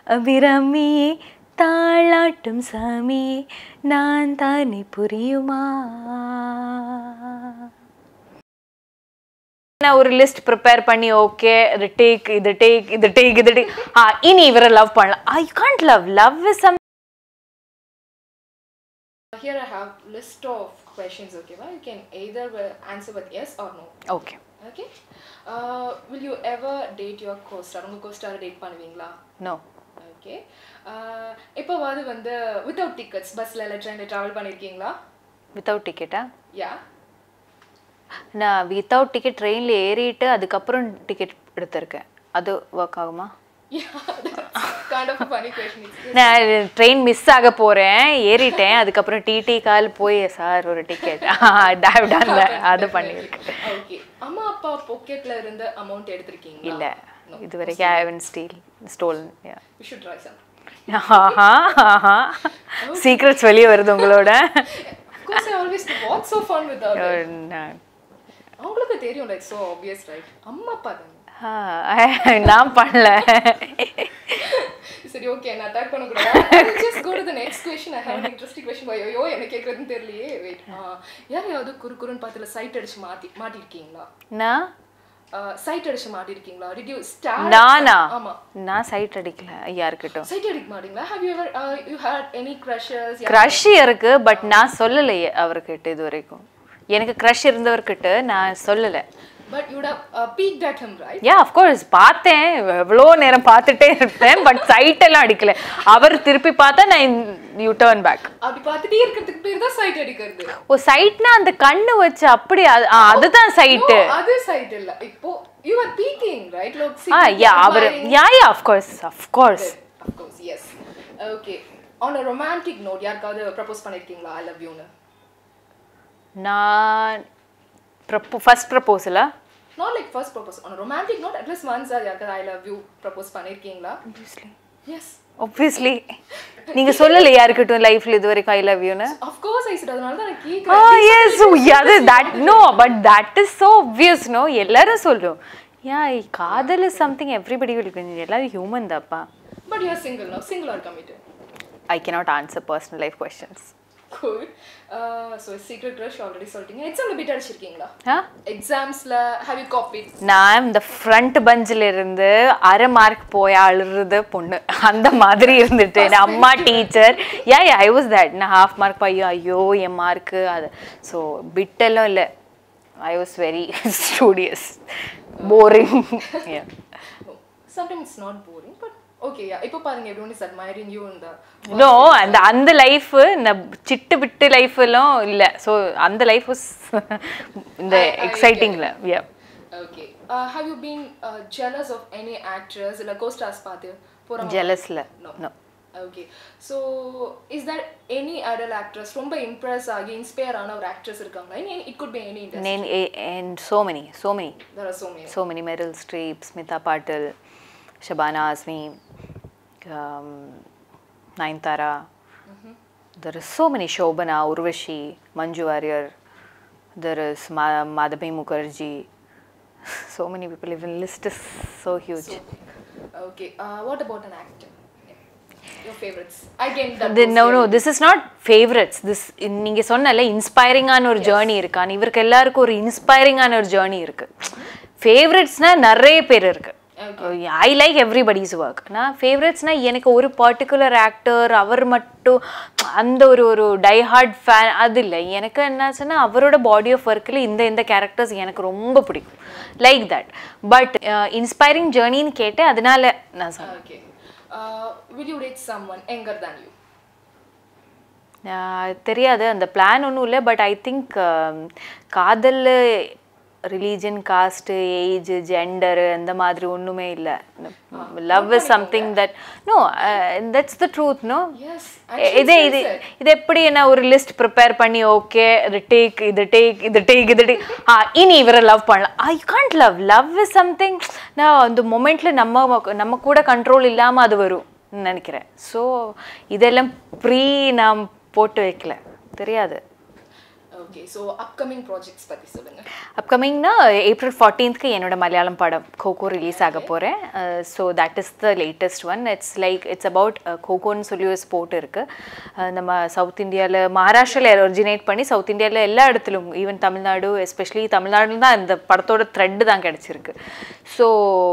அபிராமியே தாளாட்டும் சாமியே நான் தானே புரியுமா நான் ஒரு லிஸ்ட் ப்ரிப்பேர் பண்ணி ஓகே இது டேக் இது டேக் இது டேக் இது டேக் ஆ இனி இவரை லவ் பண்ணலாம் I can't love love is some Here I have list of questions, okay? Well, you can either uh, answer with yes or no. Okay Okay? Uh, will you ever date your co-star? உங்க co-star date பண்ணுவீங்களா? No Okay. Uh, இப்போவாது வந்து without tickets பஸ்ல இல்லை ட்ரெயினில் travel பண்ணியிருக்கீங்களா without டிக்கெட்டா யா நான் without ticket ட்ரெயினில் ஏறிட்டு அதுக்கப்புறம் டிக்கெட் எடுத்திருக்கேன் அது ஒர்க் ஆகுமா கைண்ட் ஆஃப் ஃபனி கொஷின் நான் ட்ரெயின் மிஸ் ஆக போகிறேன் ஏறிட்டேன் அதுக்கப்புறம் டிடி கால் போய் சார் ஒரு டிக்கெட் அது பண்ணியிருக்கேன் ஓகே அம்மா அப்பா பாக்கெட்ல இருந்த அமௌண்ட் எடுத்திருக்கீங்களா இல்லை இது வரைக்கும் I haven't still stole you should try some secrets வெளியே வருது உங்களோட course I always what so fun with நான் அவங்களுக்கு தெரியும் லைக் சோ ஆப்வியஸ் ரைட் அம்மா அப்பா தானே ஆ, நான் பண்ணல சரி ஓகே நான் அட்டாக் பண்ண கூடாது just go to the next question I have an interesting question by ஐயோ என்ன கேக்குறதுன்னு தெரியலையே வெயிட் யாரையாவது குறு குறுன்னு பார்த்துல சைட் அடிச்சு மாட்டி மாட்டிருக்கீங்களா நான் சைட் அடிச்சு மாட்டிருக்கீங்களா டிட் யூ ஸ்டார்ட் நானா ஆமா நான் சைட் அடிக்கல ஐயா இருக்கட்டும் சைட் அடிக்க மாட்டீங்களா have you ever you had any crushers crush இருக்கு பட் நான் சொல்லலையே அவர்கிட்ட இது வரைக்கும் எனக்கு க்ரஷ் இருந்தவர்கிட்ட நான் சொல்லலை but you have peeked at him right yeah of course பார்த்தேன் எவ்வளோ நேரம் பார்த்துட்டே இருப்பேன் பட் சைட் எல்லாம் அடிக்கல அவர் திருப்பி பார்த்தா நான் யூ டேர்ன் பேக் அப்படி பார்த்துட்டே இருக்கிறதுக்கு பேர் தான் சைட் அடிக்கிறது ஓ சைட்னா அந்த கண்ணு வச்சு அப்படி அது- ஆ, அதுதான் சைட்டு No, அது சைட் இல்ல இப்போ you are peeking right look ah yeah அவர் yeah yeah of course of course of course yes okay on a romantic note யாருக்காவது ப்ரப்போஸ் பண்ணிருக்கீங்களா ஐ லவ் யூன்னு நான் ப்ரப்போ ஃபர்ஸ்ட் ப்ரப்போசலா not like first propose on a romantic note at least once யாருக்காவது I love you propose பண்ணிருக்கீங்களா yes obviously நீங்க சொல்லலையா இருக்கட்டும் லைஃப்ல இது வரைக்கும் ஐ லவ் யூன்னு of course I said அதனால தான் நான் ஆ கேக்குறேன் எஸ் அது that no but that is so obvious no எல்லாரும் சொல்லும் யா காதல் இஸ் சம்திங் எவ்ரிபடி வில் எல்லாரும் ஹியூமன் தாப்பா but you are single now single or committed ஐ cannot answer personal life questions cool uh, so secret crush already சொல்லிட்டீங்க எக்ஸாம்ல bit அடிச்சிருக்கீங்களா ஆ எக்ஸாம்ஸ்ல have you copied நான் இந்த ஃப்ரண்ட் பெஞ்சில் இருந்து அரை மார்க் போய் அழுறது பொண்ணு அந்த மாதிரி இருந்துட்டு என் அம்மா teacher yeah yeah I was that நான் ஹாஃப் மார்க் பையோ ஐயோ என் மார்க்கு அது ஸோ பிட்டெல்லாம் இல்லை I was very studious boring sometimes it's not boring but okay yeah இப்போ பாருங்க everyone is admiring you in the no அந்த அந்த லைஃப் சிட்டு விட்டு லைஃப் எல்லாம் இல்லை ஸோ அந்த லைஃப் இந்த I- I எக்ஸைட்டிங்கில் yeah okay uh, have you been uh, jealous of any actress இல்ல co-stars பார்த்து போறாங்க ஜெலஸில் No. No okay so is that any idol actress ரொம்ப இம்ப்ரெஸ் ஆகி இன்ஸ்பயர் ஆன ஒரு ஆக்ட்ரஸ் இருக்காங்களா it could be any industry நேன் and so many so many there are so many so many Meryl Streep, Smita Patil, Shabana Azmi, um, Nayanthara. There is so many Shobana, Urvashi, Manju Warrior. There is Ma- Madhavi Mukherjee. So many people. Even list is so huge. Okay what about an actor your favourites again that The- no no this is not favorites this நீங்க சொன்னல இன்ஸ்பைரிங்கான ஒரு journey இருக்கான்னு இவருக்கு எல்லாருக்கும் ஒரு இன்ஸ்பைரிங்கான ஒரு journey இருக்கு ஃபேவரட்ஸ்னா நிறைய பேர் இருக்கு ஐ லைக் எவ்ரிபடிஸ் ஒர்க் நான் ஃபேவரட்ஸ்னா எனக்கு ஒரு பர்டிகுலர் ஆக்டர் அவர் மட்டும் அந்த ஒரு ஒரு டைஹார்ட் ஃபேன் அது இல்லை எனக்கு என்னாச்சுன்னா அவரோட பாடி ஆஃப் ஒர்க்கில் இந்த இந்த கேரக்டர்ஸ் எனக்கு ரொம்ப பிடிக்கும் லைக் தட் பட் இன்ஸ்பைரிங் ஜேர்னின்னு கேட்டு அதனால நான் சொன்னேன் okay will you date someone younger than you ah தெரியாது அந்த பிளான் ஒன்றும் இல்லை பட் ஐ திங்க் காதல் ரிலீஜன் காஸ்ட்டு ஏஜ் ஜெண்டரு அந்த மாதிரி ஒன்றுமே இல்லை love is something that no that's the truth no yes இதே இது இது எப்படி என்ன ஒரு லிஸ்ட் ப்ரிப்பேர் பண்ணி ஓகே இது டேக் இது டேக் இது டேக் இது டேக் ஆ இனி இவரை லவ் பண்ணலாம் I can't love love is something நான் அந்த மொமெண்ட்டில் நம்ம நம்ம கூட கண்ட்ரோல் இல்லாமல் அது வரும் நினைக்கிறேன் ஸோ இதெல்லாம் ப்ரீ நாம் போட்டு வைக்கல தெரியாது ஓகே ஸோ அப்கமிங் ப்ராஜெக்ட்ஸ் பற்றி சொல்லுங்க அப்கமிங்னா ஏப்ரல் ஃபார்ட்டீன்த்க்கு என்னோட மலையாளம் படம் கோகோ ரிலீஸ் ஆக போகிறேன் so that is the latest one it's like it's about கோகோன்னு சொல்லி ஒரு ஸ்போர்ட் இருக்குது நம்ம சவுத் இந்தியாவில் மகாராஷ்டிராவில் ஒரிஜினேட் பண்ணி சவுத் இந்தியாவில் எல்லா இடத்துலும் ஈவன் தமிழ்நாடு எஸ்பெஷலி தமிழ்நாடுல தான் இந்த படத்தோட த்ரெட்டு தான் கிடச்சிருக்கு ஸோ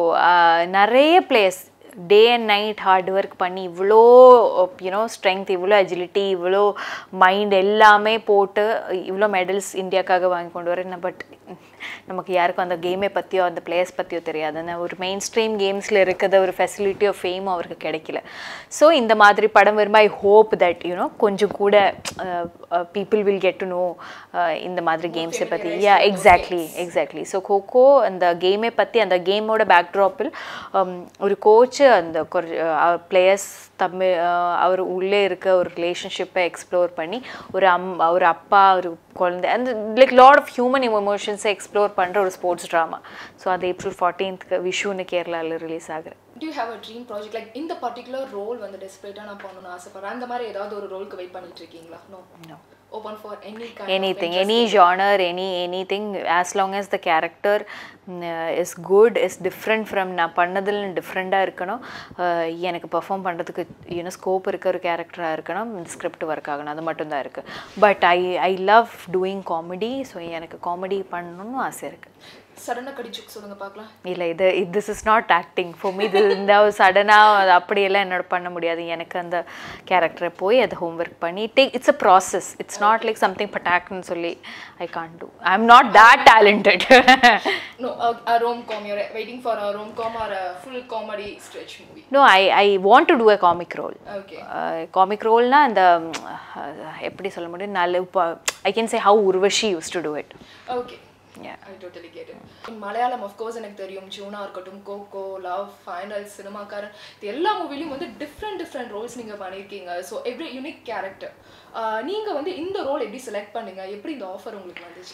நிறைய plays day and night hard work பண்ணி இவ்வளோ யூனோ ஸ்ட்ரென்த் இவ்வளோ அஜிலிட்டி இவ்வளோ மைண்ட் எல்லாமே போட்டு இவ்வளோ மெடல்ஸ் இந்தியாக்காக வாங்கி கொண்டு வரேன் பட் நமக்கு யாருக்கும் அந்த கேமை பற்றியோ அந்த பிளேயர்ஸ் பற்றியோ தெரியாது அந்த ஒரு மெயின் ஸ்ட்ரீம் கேம்ஸில் இருக்கிற ஒரு ஃபெசிலிட்டி ஆஃப் ஃபேமும் அவருக்கு கிடைக்கல ஸோ இந்த மாதிரி படம் வரும்போது ஐ ஹோப் தட் யூனோ கொஞ்சம் கூட people will get to know இந்த மாதிரி கேம்ஸை பற்றி yeah exactly exactly so Kho Kho அந்த கேமை பற்றி அந்த கேமோட பேக்ட்ராப்பில் ஒரு கோச்சு அந்த பிளேயர்ஸ் தமிழ் அவர் உள்ளே இருக்க ஒரு ரிலேஷன்ஷிப்பை எக்ஸ்ப்ளோர் பண்ணி ஒரு அம் ஒரு அப்பா ஒரு குழந்தை அந்த லைக் லாட் ஆஃப் ஹியூமன் எமோஷன்ஸை எக்ஸ்ப்ளோர் பண்ணுற ஒரு ஸ்போர்ட்ஸ் ட்ராமா ஸோ அது ஏப்ரல் ஃபார்ட்டீன்த்க்கு விஷுன்னு கேரளாவில் ரிலீஸ் ஆகுது to have a dream project like இந்த பர்டிகுலர் ரோல் வந்து டெஸ்பரேட்டாக நான் பண்ணணும்னு ஆசைப்படுறேன் அந்த மாதிரி ஏதாவது ஒரு ரோலுக்கு வெயிட் பண்ணிட்டு இருக்கீங்களா no open for any anything any genre any anything as long as the character mm, uh, is good is different from நான் பண்ணதில் டிஃப்ரெண்ட்டாக இருக்கணும் uh, எனக்கு பெர்ஃபார்ம் பண்ணுறதுக்கு யூனோ ஸ்கோப் இருக்க ஒரு கேரக்டராக இருக்கணும் ஸ்கிரிப்ட் ஒர்க் ஆகணும் அது மட்டும்தான் இருக்குது but I I love doing comedy so எனக்கு காமெடி பண்ணணும்னு ஆசை இருக்குது சடனாக கடிச்சு சொல்லுங்க பார்க்கலாம் இல்லை இது this is not acting for me இது இந்த சடனாக அப்படியெல்லாம் என்னோட பண்ண முடியாது எனக்கு அந்த கேரக்டரை போய் அதை ஹோம்ஒர்க் பண்ணி take it's a process it's not like something பட்டாக்னு சொல்லி I can do I am not that talented No, a, a rom-com. You're waiting for a rom-com or a full comedy stretch movie. no i i want to do a comic role Okay. Comic ரோல்னா அந்த அஹ், எப்படி சொல்ல முடியும் நல்ல I can say how Urvashi used to do it Okay. Yeah. I totally get it. In Malayalam of course எனக்கு தெரியும் ஜூனா இருக்கட்டும் கோகோ லவ் ஃபைனல் சினிமாக்காரன் இது எல்லா மூவிலையும் வந்து டிஃப்ரெண்ட் டிஃப்ரெண்ட் ரோல்ஸ் நீங்க பண்ணியிருக்கீங்க ஸோ எவ்ரி யூனிக் கேரக்டர் நீங்க வந்து இந்த ரோல் எப்படி செலக்ட் பண்ணீங்க எப்படி இந்த ஆஃபர் உங்களுக்கு வந்துச்சு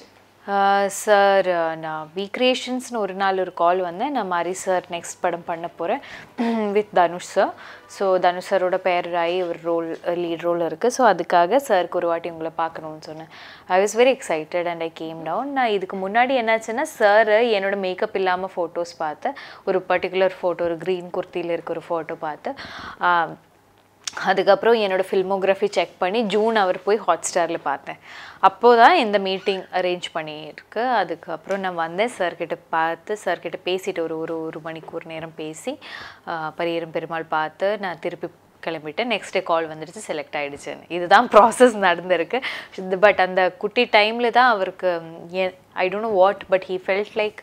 சார் நான் வி கிரியேஷன்ஸ்னு ஒரு நாள் ஒரு கால் வந்தேன் நான் மாதிரி சார் நெக்ஸ்ட் படம் பண்ண போகிறேன் with Dhanush sir so Dhanush சாரோட பேர் ஆகி ஒரு ரோல் லீட் ரோல் இருக்குது ஸோ அதுக்காக சாருக்கு ஒரு வாட்டி உங்களை பார்க்கணும்னு சொன்னேன் I was very excited and I came down நான் இதுக்கு முன்னாடி என்னாச்சுன்னா சார் என்னோட மேக்கப் இல்லாமல் ஃபோட்டோஸ் பார்த்தேன் ஒரு பர்டிகுலர் ஃபோட்டோ ஒரு க்ரீன் குர்த்தியில் இருக்க ஒரு ஃபோட்டோ பார்த்து ஆஹ், அதுக்கப்புறம் என்னோடய ஃபில்மோகிராஃபி செக் பண்ணி ஜூன் அவர் போய் ஹாட் ஸ்டாரில் பார்த்தேன் அப்போ தான் இந்த மீட்டிங் அரேஞ்ச் பண்ணியிருக்கு அதுக்கப்புறம் நான் வந்தேன் சார்கிட்ட பார்த்து சார்கிட்ட பேசிட்டு ஒரு ஒரு ஒரு மணிக்கு ஒரு நேரம் பேசி ஆஹ், பரியரும் பெருமாள் பார்த்து நான் திருப்பி கிளம்பிட்டேன் நெக்ஸ்ட் டே கால் வந்துடுச்சு செலக்ட் ஆகிடுச்சு இதுதான் ப்ராசஸ் நடந்திருக்கு பட் அந்த குட்டி டைமில் தான் அவருக்கு I don't know what but he felt like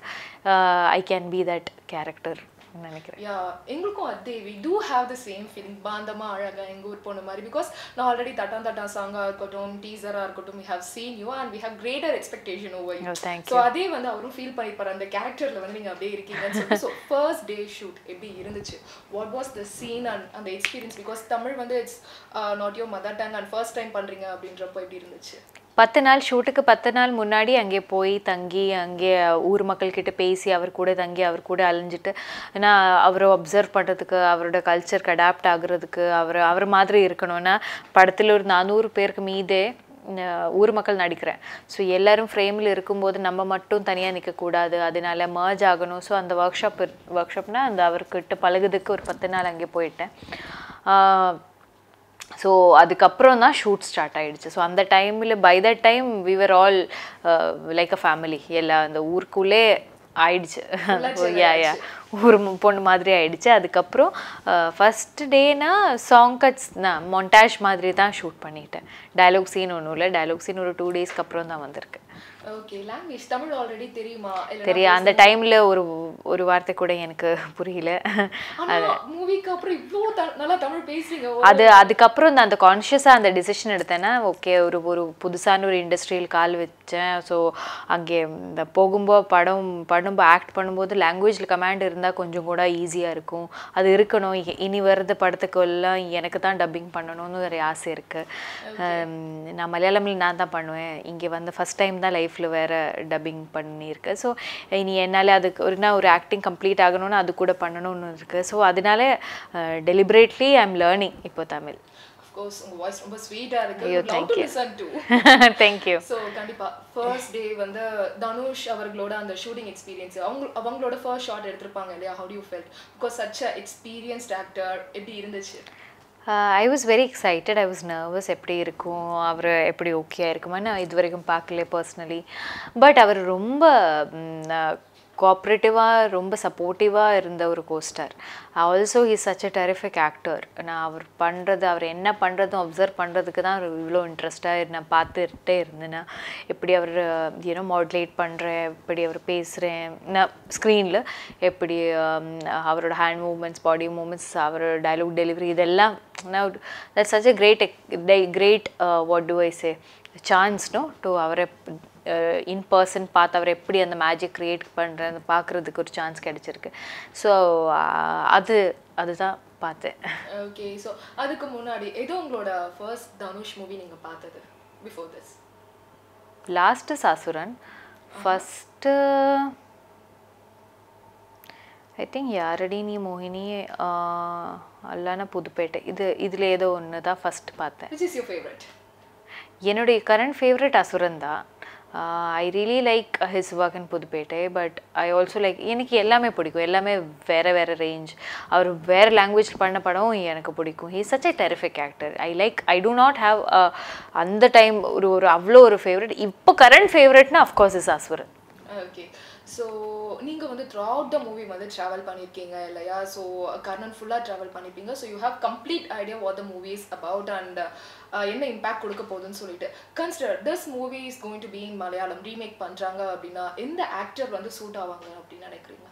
I can be that character நினைக்கிறேன் யா எங்களுக்கும் அதே we do have the same feeling பாந்தமா அழகா எங்க ஊர் பொண்ணு மாதிரி பிகாஸ் நான் ஆல்ரெடி தட்டான் தட்டான் சாங்கா இருக்கட்டும் டீசரா இருக்கட்டும் we have seen you and we have greater expectation over you Oh, thank so அதே வந்து அவரும் ஃபீல் பண்ணிப்பாரு அந்த கேரக்டர்ல வந்து நீங்க அப்படியே இருக்கீங்கன்னு சொல்லி ஸோ ஃபர்ஸ்ட் டே ஷூட் எப்படி இருந்துச்சு what was the scene and அந்த எக்ஸ்பீரியன்ஸ் பிகாஸ் தமிழ் வந்து it's not your mother tongue and first time பண்றீங்க அப்படின்றப்போ எப்படி இருந்துச்சு பத்து நாள் ஷூட்டுக்கு பத்து நாள் முன்னாடி அங்கே போய் தங்கி அங்கே ஊர் மக்கள்கிட்ட பேசி அவர் கூட தங்கி அவர் கூட அலைஞ்சிட்டு நான் அவரை அப்சர்வ் பண்ணுறதுக்கு அவரோட கல்ச்சருக்கு அடாப்ட் ஆகுறதுக்கு அவர் அவர் மாதிரி இருக்கணும்னா படத்தில் ஒரு நானூறு பேருக்கு மீதே அஹ், ஊர் மக்கள் நடிக்கிறேன் ஸோ எல்லாரும் ஃப்ரேமில் இருக்கும்போது நம்ம மட்டும் தனியாக நிற்கக்கூடாது அதனால மர்ஜ் ஆகணும் ஸோ அந்த ஒர்க் ஷாப் ஒர்க் ஷாப்னா அந்த அவர்கிட்ட பழகுறதுக்கு ஒரு பத்து நாள் அங்கே போயிட்டேன் ஆஹ், ஸோ அதுக்கப்புறம் தான் ஷூட் ஸ்டார்ட் ஆயிடுச்சு ஸோ அந்த டைமில் by the time we were all like a family எல்லா அந்த ஊருக்குள்ளே ஆயிடுச்சு யா யா ஒரு மு- பொண்ணு மாதிரி ஆயிடுச்சு அதுக்கப்புறம் ஃபஸ்ட் டேனா சாங் கட்ஸ் நான் மொண்டாஷ் மாதிரி தான் ஷூட் பண்ணிட்டேன் டயலாக் சீன் ஒன்றும் இல்லை டயலாக் சீன் ஒரு டூ டேஸ்க்கு அப்புறம் தான் வந்திருக்கு ஓகே லாங்குவேஜ் தமிழ் ஆல்ரெடி தெரியுமா இல்ல தெரியும் அந்த டைமில் ஒரு ஒரு வார்த்தை கூட எனக்கு புரியல ஆனா மூவிக்கு அப்புறம் இவ்ளோ த- நல்லா தமிழ் பேசுறீங்க ஓ, அது அதுக்கப்புறம் நான் அந்த கான்ஷியஸாக அந்த டிசிஷன் எடுத்தேன்னா ஓகே ஒரு ஒரு புதுசான ஒரு இண்டஸ்ட்ரியில் கால் வச்சேன் ஸோ அங்கே இந்த போகும்போது படம் பண்ணும்போது ஆக்ட் பண்ணும்போது லாங்குவேஜில் கமாண்ட் இருந்தால் கொஞ்சம் கூட ஈஸியாக இருக்கும் அது இருக்கணும் இ- இனி வர்றது படத்துக்கு எல்லாம் எனக்கு தான் டப்பிங் பண்ணணும்னு ஒரு ஆசை இருக்குது நான் மலையாளமில் நான் தான் பண்ணுவேன் இங்கே வந்து ஃபஸ்ட் டைம் தான் லைஃப்பில் வேறு டப்பிங் பண்ணியிருக்கேன் ஸோ இனி என்னால் அதுக்கு ஒரு நான் ஒரு ஆக்டிங் கம்ப்ளீட் ஆகணும்னு அது கூட பண்ணணும்னு இருக்குது ஸோ அதனால டெலிபரேட்லி ஐ எம் லேர்னிங் இப்போ தமிழ் of கோர்ஸ் உங்க வாய்ஸ் ரொம்ப ஸ்வீட்டா இருக்கு ஐயோ, love thank to you. Listen to thank you so கண்டிப்பா ஃபர்ஸ்ட் டே வந்து தனுஷ் அவர்களோட அந்த ஷூட்டிங் எக்ஸ்பீரியன்ஸ் அவங்க அவங்களோட ஃபர்ஸ்ட் ஷாட் எடுத்திருப்பாங்க இல்லையா how you felt because such a experienced actor எப்படி இருந்துச்சு I was very excited I was nervous எப்படி இருக்கும் அவர் எப்படி ஓகே இருக்குமா நான் இது வரைக்கும் பார்க்கல பர்சனலி பட் அவர் ரொம்ப கோஆப்ரேட்டிவாக ரொம்ப சப்போர்ட்டிவாக இருந்த ஒரு costar also he's such a terrific actor நான் அவர் பண்ணுறது அவர் என்ன பண்ணுறதும் அப்சர்வ் பண்ணுறதுக்கு தான் அவர் இவ்வளோ இன்ட்ரெஸ்ட்டாக நான் பார்த்துட்டே இருந்தேன்னா எப்படி அவர் யூனோ மாடுலேட் பண்ணுறேன் எப்படி அவர் பேசுகிறேன் நான் ஸ்க்ரீனில் எப்படி um, அவரோட ஹேண்ட் மூமெண்ட்ஸ் பாடி மூமெண்ட்ஸ் அவரோட டைலாக் டெலிவரி இதெல்லாம் நான் that such a great great what to I say chance no to அவரை இன் பர்சன் பார்த்து அவர் எப்படி அந்த மேஜிக் க்ரியேட் பண்ணுறது பார்க்குறதுக்கு ஒரு சான்ஸ் கிடச்சிருக்கு ஸோ அது அதுதான் பார்த்தேன் ஓகே ஸோ அதுக்கு முன்னாடி எது உங்களோட ஃபர்ஸ்ட் தனுஷ் மூவி நீங்க பார்த்தது before this last Asuran first I think Yaradi Nee மோகினி அல்லான புதுப்பேட்டை இது இதில் ஏதோ ஒன்று தான் ஃபஸ்ட் பார்த்தேன் விச் இஸ் யூர் ஃபேவரட் என்னுடைய கரண்ட் ஃபேவரட் அசுரன் தான் I really like his work in Pudhupettai but I also like எனக்கு எல்லாமே பிடிக்கும் எல்லாமே வேறு வேறு ரேஞ்ச் அவர் வேறு லாங்குவேஜ் பண்ண படம் எனக்கு பிடிக்கும் he such a terrific actor I like I do not have அந்த டைம் ஒரு ஒரு அவ்வளோ ஒரு ஃபேவரட் இப்போ கரண்ட் ஃபேவரட்னா of course is Asuran okay so நீங்கள் வந்து த்ரூ அவுட் த மூவி வந்து ட்ராவல் பண்ணியிருக்கீங்க இல்லையா ஸோ கர்ணன் ஃபுல்லாக ட்ராவல் பண்ணியிருப்பீங்க so you have complete idea what the movie is about and என்ன இம்பாக்ட் கொடுக்க போகுதுன்னு சொல்லிட்டு consider this movie is going to be in Malayalam remake பண்ணுறாங்க அப்படின்னா எந்த ஆக்டர் வந்து சூட் ஆவாங்க அப்படின்னு நினைக்கிறீங்க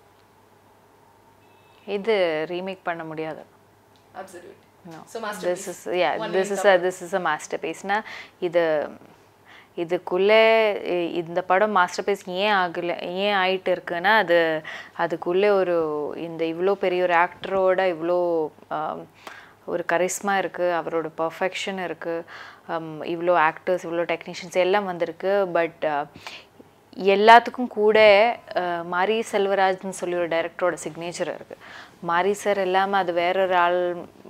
இது ரீமேக் பண்ண முடியாது absolute No. So this is yeah this is a this is a masterpiece னா இது இதுக்குள்ளே இ- இந்த படம் மாஸ்டர் பீஸ் ஏன் ஆகலை ஏன் ஆயிட்டு இருக்குன்னா அது அதுக்குள்ளே ஒரு இந்த இவ்வளோ பெரிய ஒரு ஆக்டரோட இவ்வளோ ஆம், ஒரு கரிஸ்மா இருக்குது அவரோட பர்ஃபெக்ஷன் இருக்குது இவ்வளோ ஆக்டர்ஸ் இவ்வளோ டெக்னீஷியன்ஸ் எல்லாம் வந்திருக்கு பட் எல்லாத்துக்கும் கூட அஹ், மாரி செல்வராஜ்னு சொல்லி ஒரு டைரக்டரோட சிக்னேச்சர் இருக்குது மாரி சார் இல்லாமல் அது வேற ஒரு ஆள்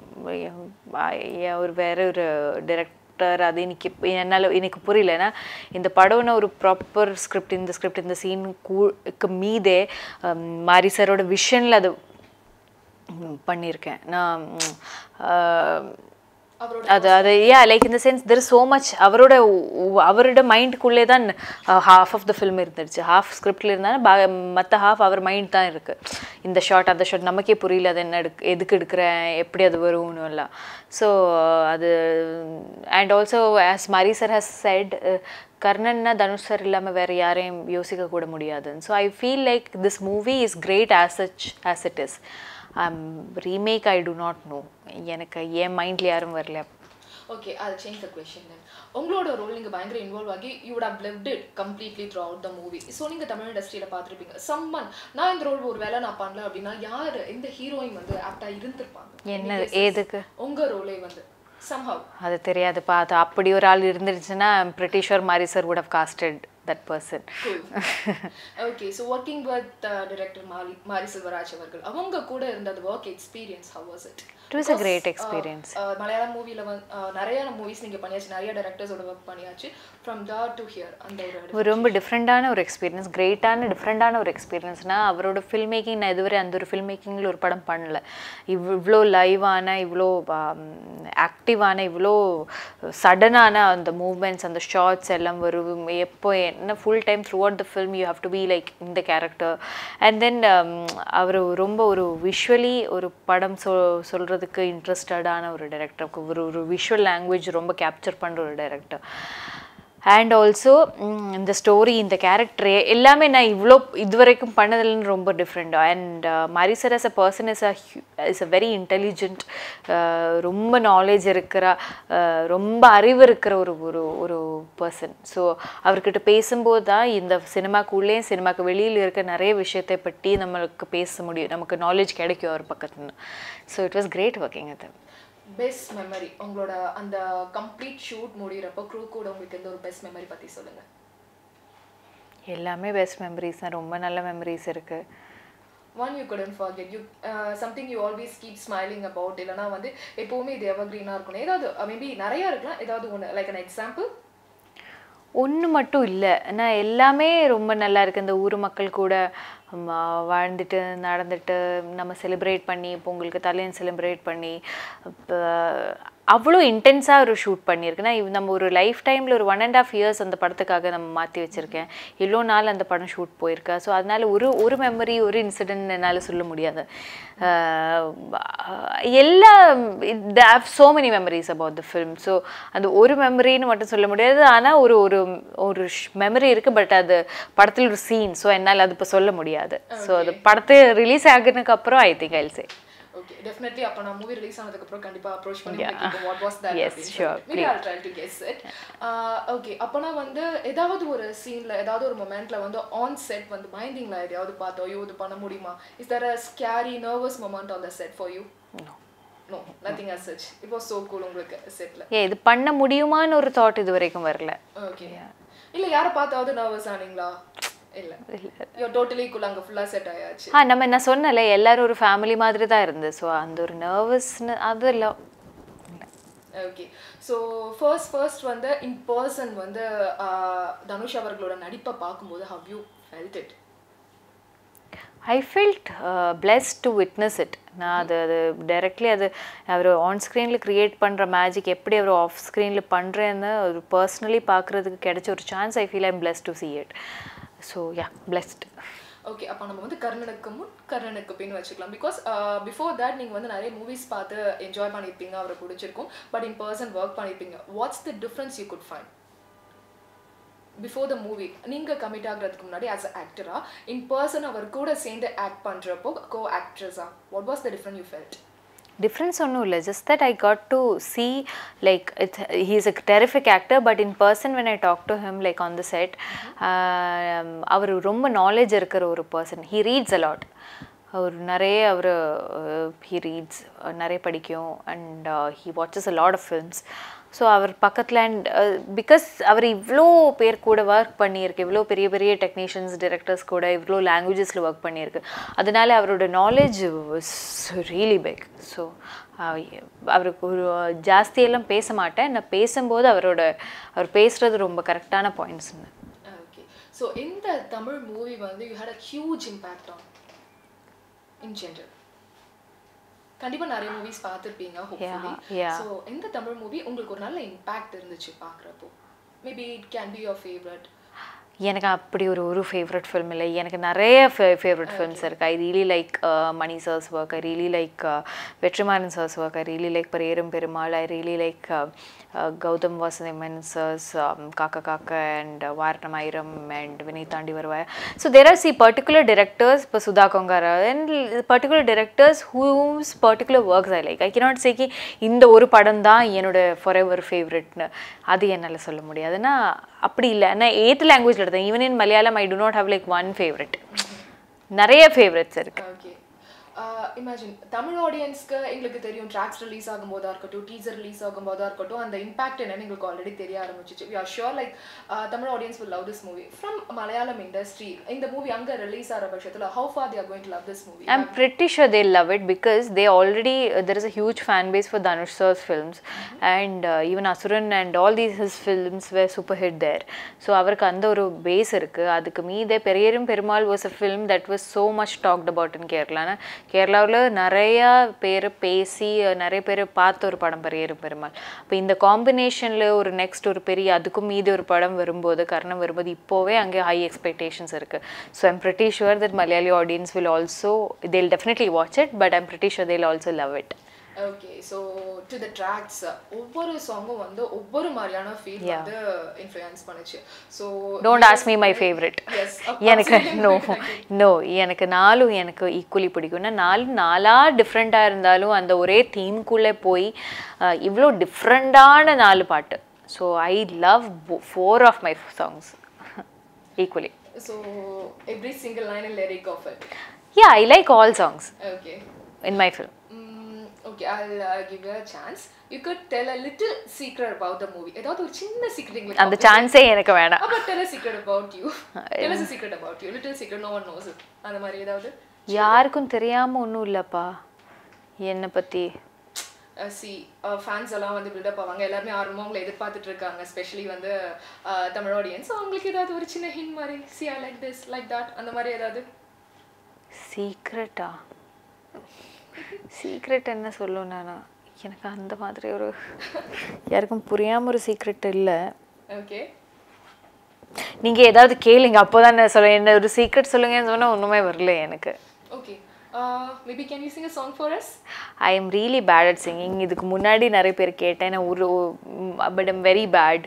அஹ், ஒரு வேற ஒரு டைரக்டர் அது இன்னைக்கு என்னால் எனக்கு புரியல ஏன்னா இந்த படம்னா ஒரு ப்ராப்பர் ஸ்கிரிப்ட் இந்த ஸ்கிரிப்ட் இந்த சீன் கூக்கு மீதே ஹம், மாரி சாரோட விஷனில் அது ம், பண்ணியிருக்கேன் நான் ம், ஆஹ், அவரோட அது அது யா லைக் இந்த சென்ஸ் தெர் so மச் அவரோட உ- அவரோட மைண்டுக்குள்ளே தான் ஹாஃப் ஆஃப் த ஃபில்ம் இருந்துருச்சு ஹாஃப் ஸ்கிரிப்டில் இருந்தாலும் மற்ற ஹாஃப் அவர் மைண்ட் தான் இருக்குது இந்த ஷாட் அந்த ஷாட் நமக்கே புரியல அது என்ன எடுக் எதுக்கு எடுக்கிறேன் எப்படி அது வரும்னு எல்லாம் ஸோ அது and also as Mari sir has said கர்ணன்னா தனுஷ் சார் இல்லாமல் வேறு யாரையும் யோசிக்க கூட முடியாதுன்னு so I feel like this movie is great as such as it is remake I do not know எனக்கு என் மைண்டில் யாரும் வரல ஓகே அது சேஞ்ச் த கொஷின் உங்களோட ரோல் நீங்கள் பயங்கர இன்வால்வ் ஆகி you would have lived it completely throughout the movie so நீங்கள் தமிழ் இண்டஸ்ட்ரியில் பார்த்துருப்பீங்க சம்மன் நான் இந்த ரோல் ஒரு வேலை நான் பண்ணல அப்படின்னா யார் இந்த ஹீரோயின் வந்து ஆப்டாக இருந்திருப்பாங்க என்ன எதுக்கு உங்க ரோலே வந்து somehow அது தெரியாதுப்பா அது அப்படி ஒரு ஆள் இருந்துருச்சுன்னா பிரிட்டிஷர் Mari sir would have casted that person okay so working with director Mari Mari Selvaraj அவர்கள் அவங்க கூட இருந்த அந்த work experience how was it It was a great experience. Malayalam மூவியில் வந்து uh, நிறைய மூவிஸ் நீங்கள் பண்ணியாச்சு நிறைய டேரக்டர்ஸோட ஒர்க் பண்ணியாச்சு ஃப்ரம் தார் டு ஹியர் அந்த ஒரு ஒரு ரொம்ப டிஃப்ரெண்ட்டான ஒரு எக்ஸ்பீரியன்ஸ் கிரேட்டான டிஃப்ரெண்ட்டான ஒரு எக்ஸ்பீரியன்ஸ்னால் அவரோட ஃபில்ம் மேக்கிங் நான் இதுவரை அந்த ஒரு ஃபில்ம் மேக்கிங்கில் ஒரு படம் பண்ணல இவ் இவ்வளோ லைவான இவ்வளோ ஆக்டிவான இவ்வளோ சடனான அந்த மூமெண்ட்ஸ் அந்த ஷார்ட்ஸ் எல்லாம் வரும் எப்போ என்ன full time through the film you have to be like இந்த கேரக்டர் அண்ட் தென் அவர் ரொம்ப ஒரு விஷுவலி ஒரு படம் சொ சொல்கிறதுக்கு இன்ட்ரெஸ்டடான ஒரு டைரக்டர் ஒரு ஒரு விஷுவல் லாங்குவேஜ் ரொம்ப கேப்சர் பண்ணுற ஒரு டைரக்டர் அண்ட் ஆல்சோ இந்த ஸ்டோரி இந்த கேரக்டர் எல்லாமே நான் இவ்வளோ இது வரைக்கும் பண்ணதில்லைன்னு ரொம்ப different and Mari sir as a person is a is a very intelligent ரொம்ப நாலேஜ் இருக்கிற அஹ், ரொம்ப அறிவு இருக்கிற ஒரு ஒரு ஒரு பர்சன் ஸோ அவர்கிட்ட பேசும்போது தான் இந்த சினிமாக்குள்ளேயும் சினிமாக்கு வெளியில் இருக்க நிறைய விஷயத்தை பற்றி நம்மளுக்கு பேச முடியும் நமக்கு நாலேஜ் கிடைக்கும் அவர் பக்கத்துல so it was great working அது பெஸ்ட் மெமரி உங்களோட அந்த கம்ப்ளீட் ஷூட் முடிகிறப்போ க்ரூ கூட உங்களுக்கு எந்த ஒரு பெஸ்ட் மெமரி பற்றி சொல்லுங்கள் எல்லாமே பெஸ்ட் மெமரிஸ் தான் ரொம்ப நல்ல மெமரிஸ் இருக்குது one you couldn't forget you something you always keep smiling about இல்லைனா வந்து எப்போவுமே இது எவர்கிரீனாக இருக்கணும் ஏதாவது மேபி நிறையா இருக்கலாம் ஏதாவது ஒன்று லைக் அன் எக்ஸாம்பிள் ஒன்று மட்டும் இல்லை நான் எல்லாமே ரொம்ப நல்லா இருக்கு இந்த ஊர் மக்கள் கூட ம, வாழ்ந்துட்டு நடந்துட்டு நம்ம செலிப்ரேட் பண்ணி பொங்கலுக்கு தலையன் செலிப்ரேட் பண்ணி இப்போ அவ்வளோ இன்டென்ஸாக ஒரு ஷூட் பண்ணியிருக்குன்னா இவ் நம்ம ஒரு லைஃப் டைமில் ஒரு ஒன் அண்ட் ஆஃப் இயர்ஸ் அந்த படத்துக்காக நம்ம மாற்றி வச்சுருக்கேன் இவ்வளோ நாள் அந்த படம் ஷூட் போயிருக்கா ஸோ அதனால ஒரு ஒரு மெமரி ஒரு இன்சிடென்ட் என்னால் சொல்ல முடியாது ஆஹ் எல்லா so many memories about the film so அந்த ஒரு மெமரின்னு மட்டும் சொல்ல முடியாது ஆனால் ஒரு ஒரு ஒரு மெமரி இருக்குது பட் அது படத்தில் ஒரு சீன் ஸோ என்னால் அது இப்போ சொல்ல முடியாது ஸோ அது படத்தை ரிலீஸ் ஆகுனதுக்கு அப்புறம் I think I'll say okay definitely அப்போ நான் மூவி ரிலீஸ் ஆனதுக்கு அப்புறம் கண்டிப்பா அப்ரோச் பண்ணி what was that Yes, sure, maybe I try to guess it okay அப்போனா வந்து ஏதாவது ஒரு சீன்ல ஏதாவது ஒரு மொமெண்ட்ல வந்து ஆன் செட் வந்து பயந்தீங்களா எதையாவது பார்த்தோம் ஐயோ இது பண்ண முடியுமா is there a scary nervous moment on the set for you no nothing as such it was so cool உங்களுக்கு செட்ல ஏ இது பண்ண முடியுமான்னு ஒரு தாட் இது வரைக்கும் வரல ஓகே இல்ல யாரை பார்த்தாவது நர்வஸ் ஆனீங்களா இல்ல யோ டோட்டலி கூல் அங்க ஃபுல்லா செட் ஆயாச்சு ஆ நம்ம நான் சொன்னல எல்லாரும் ஒரு ஃபேமிலி மாதிரி தான் இருந்து ஸோ அந்த ஒரு நர்வஸ்னு அது இல்லை ஓகே ஸோ ஃபர்ஸ்ட் ஃபர்ஸ்ட் வந்து இன் பர்சன் வந்து ஆஹ், தனுஷ் அவர்களோட நடிப்பை பார்க்கும்போது how you felt it I felt blessed to witness it நான் அது அது டைரக்ட்லி அது அவர் ஆன் ஸ்க்ரீனில் க்ரியேட் பண்ணுற மேஜிக் எப்படி அவர் ஆஃப் ஸ்க்ரீனில் பண்ணுறேன்னு ஒரு பர்சனலி பார்க்குறதுக்கு கிடைச்ச ஒரு chance I feel I'm blessed to see it so yeah blessed okay அப்போ நம்ம வந்து கர்ணனுக்கு முன் கர்ணனுக்கு பின் வச்சுக்கலாம் பிகாஸ் பிஃபோர் தட் நீங்கள் வந்து நிறைய மூவிஸ் பார்த்து என்ஜாய் பண்ணியிருப்பீங்க அவரை பிடிச்சிருக்கும் பட் இன் பர்சன் ஒர்க் பண்ணியிருப்பீங்க what's the difference you could find before the movie நீங்கள் கமிட் ஆகுறதுக்கு முன்னாடி ஆஸ் அ ஆக்டரா இன் பர்சன் அவர் கூட சேர்ந்து ஆக்ட் பண்ணுறப்போ கோ ஆக்ட்ரஸா what was the different you felt difference ஒன்றும் இல்லை just that I got to see like it's he is a terrific actor but in person when I talk to him like on the set அவர் ரொம்ப knowledge இருக்கிற ஒரு person he reads a lot அவர் நிறைய அவர் he reads நிறைய படிக்கும் and he watches a lot of films so அவர் பக்கத்தில் அண்ட் பிகாஸ் அவர் இவ்வளோ பேர் கூட ஒர்க் பண்ணியிருக்கு இவ்வளோ பெரிய பெரிய டெக்னீஷியன்ஸ் டிரெக்டர்ஸ் கூட இவ்வளோ லாங்குவேஜஸில் ஒர்க் பண்ணியிருக்கு அதனால அவரோட knowledge was really big so அவருக்கு ஒரு ஜாஸ்தியெல்லாம் பேச மாட்டேன் நான் பேசும்போது அவரோட அவர் பேசுகிறது ரொம்ப கரெக்டான பாயிண்ட்ஸ்னு ஓகே ஸோ இந்த தமிழ் மூவி வந்து you had a huge impact on in general கண்டிப்பா நிறைய மூவிஸ் பார்த்துருப்பீங்க ஹோப்ஃபுல்லி yeah. ஸோ இந்த தமிழ் மூவி உங்களுக்கு ஒரு நல்ல இம்பாக்ட் இருந்துச்சு பார்க்குறப்போ maybe it can be your favourite எனக்கு அப்படி ஒரு ஒரு ஃபேவரட் ஃபிலிம் இல்லை எனக்கு நிறைய ஃபேவரட் ஃபிலிம்ஸ் இருக்கு I really like Mani sir's work I really like Vetrimaaran sir's work I really like Pariyerum Perumal I really like Gautham Vasudevan sir's Kaakha Kaakha and Vaaranam Aayiram and Vinnaithaandi Varuvaaya so there are see particular directors இப்போ Sudha Kongara and particular directors whose particular works I like I cannot சேக்கி இந்த ஒரு படம் தான் என்னோட for ever ஃபேவரெட்னு அது என்னால் சொல்ல முடியாதுன்னா அப்படி இல்லை நான் எய்த் லாங்குவேஜில் எடுத்தேன் even in Malayalam I do not have like one favourite நிறைய ஃபேவரட்ஸ் இருக்கு ஓகே இமேஜின் தமிழ் ஆடியன்ஸ்க்கு எங்களுக்கு தெரியும் ட்ராக்ஸ் ரிலீஸ் ஆகும்போதா இருக்கட்டும் டீசர் ரிலீஸ் ஆகும்போதா இருக்கட்டும் அந்த இம்பாக்ட் என்னன்னு எங்களுக்கு ஆல்ரெடி தெரிய ஆரம்பிச்சிச்சு we are sure like Tamil audience will love this movie from Malayalam industry இந்த மூவி அங்க ரிலீஸ் ஆகிற பட்சத்தில் how far they are going to love this movie I'm pretty sure they love it because they already uh, there is a huge fan base for Dhanush sir's films and uh, even Asuran and all these his films were super hit there. So அவருக்கு அந்த ஒரு base இருக்கு அதுக்கு மீதே Pariyerum Perumal was a film that was so much talked about in கேரளானா கேரளாவில் நிறையா பேர் பேசி அஹ், நிறைய பேர் பார்த்த ஒரு படம் பெரியரும் பெருமாள் இப்போ இந்த காம்பினேஷனில் ஒரு நெக்ஸ்ட் ஒரு பெரிய அதுக்கும் மீதி ஒரு படம் வரும்போது கர்ணம் வரும்போது இப்போவே அங்கே ஹை எக்ஸ்பெக்டேஷன்ஸ் இருக்குது so I'm pretty sure that Malayali audience will also they'll definitely watch it but i'm pretty sure they'll also love it okay so to the tracks ஒவ்வொரு சாங்கும் வந்து ஒவ்வொரு மாதிரியான ஃபீல் வந்து இன்ஃப்ளூயன்ஸ் பண்ணுச்சு so don't ask me my favorite Yes, of எனக்கு course. No no எனக்கு நாலும் எனக்கு ஈக்குவலி பிடிக்கும்னா நாலு நாலா டிஃப்ரெண்ட்டாக இருந்தாலும் அந்த ஒரே தீம்குள்ளே போய் அஹ், இவ்வளோ டிஃப்ரெண்ட்டான நாலு பாட்டு so I love four of my songs equally so every single line lyric of it yeah I like all songs okay in my film Mm, okay, I'll uh, give you a chance. You could tell a little secret about the movie. ஏதாவது ஒரு சின்ன secret எங்களுக்கு அந்த சான்ஸே எனக்கு வேணாம் அப்ப tell a secret about you. tell us a secret about you. Little secret, no one knows it. அந்த மாதிரி ஏதாவது யாருக்கும் தெரியாம ஒன்றும் இல்லைப்பா என்னை பற்றி சி ஃபேன்ஸ் எல்லாம் வந்து பில்டப் ஆவாங்க எல்லாருமே ஆர்வமாக உங்களை எதிர்பார்த்துட்டு இருக்காங்க ஸ்பெஷலி வந்து uh, தமிழ் ஆடியன்ஸ் அவங்களுக்கு ஏதாவது ஒரு சின்ன ஹின் மாதிரி see I like this like that அந்த மாதிரி ஏதாவது சீக்ரெட்டா சீக்ரெட் என்ன சொல்லும் நானா எனக்கு அந்த மாதிரி ஒரு யாருக்கும் புரியாம ஒரு சீக்ரெட் இல்லை ஓகே நீங்க ஏதாவது கேளுங்க அப்போதான் நான் சொல்ல என்ன ஒரு சீக்ரெட் சொல்லுங்கன்னு சொன்னா ஒண்ணுமே வரல எனக்கு okay maybe can you sing a song for us I am really bad at singing இதுக்கு முன்னாடி நிறைய பேர் கேட்டேன் நான் ஒரு but am very bad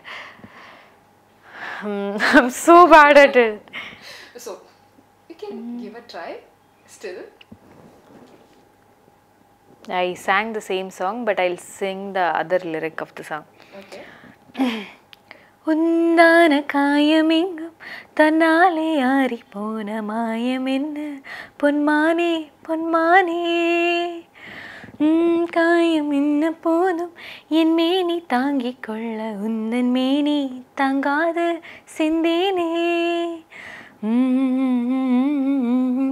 I'm so bad at it so you can give a try still I sang the same song but I'll sing the other lyric of the song okay உந்தான காயமெங்கும் தன்னாலே ஆறி போன மாயம் என்ன பொன்மானே பொன்மானே உம், காயம் என்ன போதும் என் மேனி தாங்கிக் கொள்ள உந்தன் மேனி தாங்காத சிந்தேனே உம்,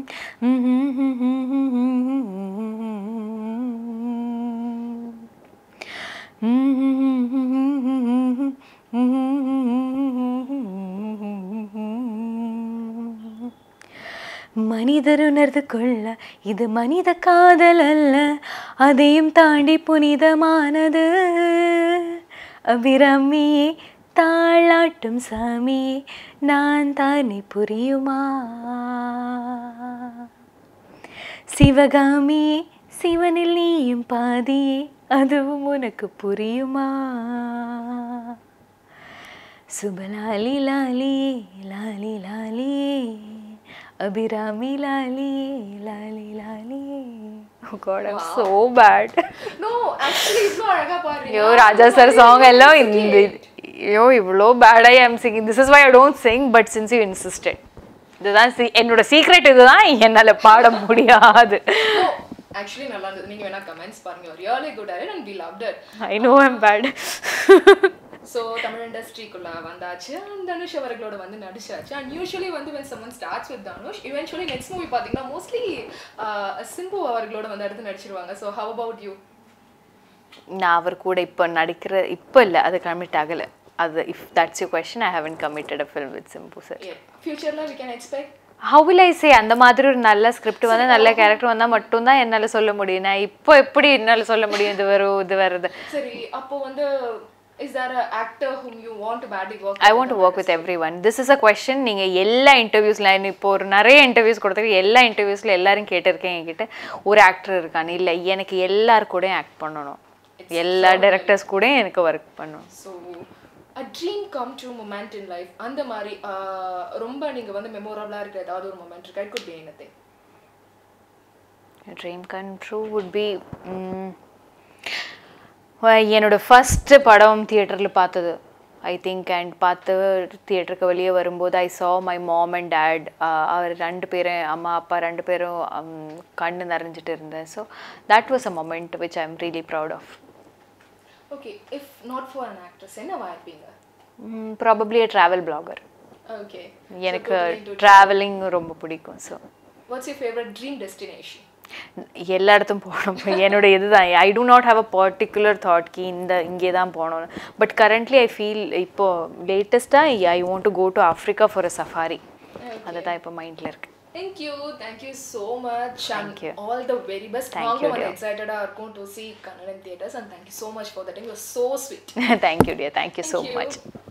மனிதர் உணர்ந்து கொள்ள இது மனித காதல் அல்ல அதையும் தாண்டி புனிதமானது அபிராமியே தாளாட்டும் சாமியே நான் தானே புரியுமா சிவகாமியே சிவனில் நீயும் பாதியே அதுவும் உனக்கு புரியுமா சுபலாலி லாலி லாலி லாலி அபிராமி லாலி லாலி லாலி Oh God, I'm so bad. No actually இவ்வளோ அழகா பாடுறீங்க ஐயோ ராஜா சார் சாங் எல்லாம் இந்த ஐயோ இவ்வளோ பேடாக I'm singing this is why I don't sing but since you insisted இதுதான் see- என்னோட சீக்ரெட் இதுதான் என்னால் பாட முடியாது ஆக்சுவலி நல்லா இருந்தது நீங்க வேணா கமெண்ட்ஸ் பாருங்க really good at and we loved it I know I'm bad so Tamil இண்டஸ்ட்ரிக்குள்ள வந்தாச்சு and தனுஷ் அவர்களோட வந்து நடிச்சாச்சு அண்ட் யூஸ்வலி வந்து when someone starts with Dhanush eventually next movie பார்த்தீங்கன்னா மோஸ்ட்லி சிம்பு அவர்களோட வந்து அடுத்து நடிச்சிருவாங்க ஸோ how about you நான் அவர் கூட இப்போ நடிக்கிற இப்போ இல்லை அது கமிட் ஆகலை அது if that's you question I haven't committed a film with Simbu sir ஃபியூச்சரில் we can expect how will I say அந்த மாதிரி ஒரு நல்ல ஸ்கிரிப்ட் வந்து நல்ல கேரக்டர் வந்தால் மட்டும்தான் என்னால் சொல்ல முடியும் நான் இப்போ எப்படி என்னால் சொல்ல முடியும் இது வரும் இது வருது சரி அப்போ வந்து is there a actor whom you want to badly work I want to work with every one this is a question நீங்கள் எல்லா இன்டர்வியூஸில் இப்போ ஒரு நிறைய இன்டர்வியூஸ் கொடுத்துருக்கு எல்லா இன்டர்வியூஸில் எல்லாரும் கேட்டிருக்கேன் என்கிட்ட ஒரு ஆக்டர் இருக்கான்னு இல்லை எனக்கு எல்லார் கூடயும் ஆக்ட் பண்ணணும் எல்லா டைரக்டர்ஸ் கூடயும் எனக்கு ஒர்க் பண்ணணும் so a dream come true moment in life அந்த மாதிரி ஆஹ், ரொம்ப நீங்க வந்து மெமோரபிளாக இருக்கிற ஏதாவது ஒரு மூமெண்ட் இருக்கா it could be any dream come true would be என்னோட ஃபஸ்ட்டு படம் தியேட்டரில் பார்த்தது ஐ திங்க் அண்ட் பார்த்து தியேட்டருக்கு வெளியே வரும்போது I saw my mom and dad அவர் ரெண்டு பேரும் அம்மா அப்பா ரெண்டு பேரும் um, கண்ணு நிறைஞ்சிட்டு இருந்தேன் so that was a moment which I am really proud of okay if not for an actress என்னவா இருப்பீங்க probably a travel blogger okay எனக்கு ட்ராவலிங் ரொம்ப பிடிக்கும் so what's your favourite dream destination எல்லா இடத்தும் போகணும் என்னோட இதுதான் I do not have a particular thought கி இந்த இங்கே தான் போகணும் பட் கரண்ட்லி ஐ ஃபீல் இப்போ லேட்டஸ்ட்டாக I want to go to Africa for a safari அதுதான் இப்போ மைண்டில் இருக்கு Thank you, thank you so much, Thank you. and all the very best. Thank நாங்களும் you, வந்து dear. excited ஆ இருக்கோம் to see Kannada in theaters, and thank you so much for that. You were so sweet. Thank you dear thank you so Thank you. Much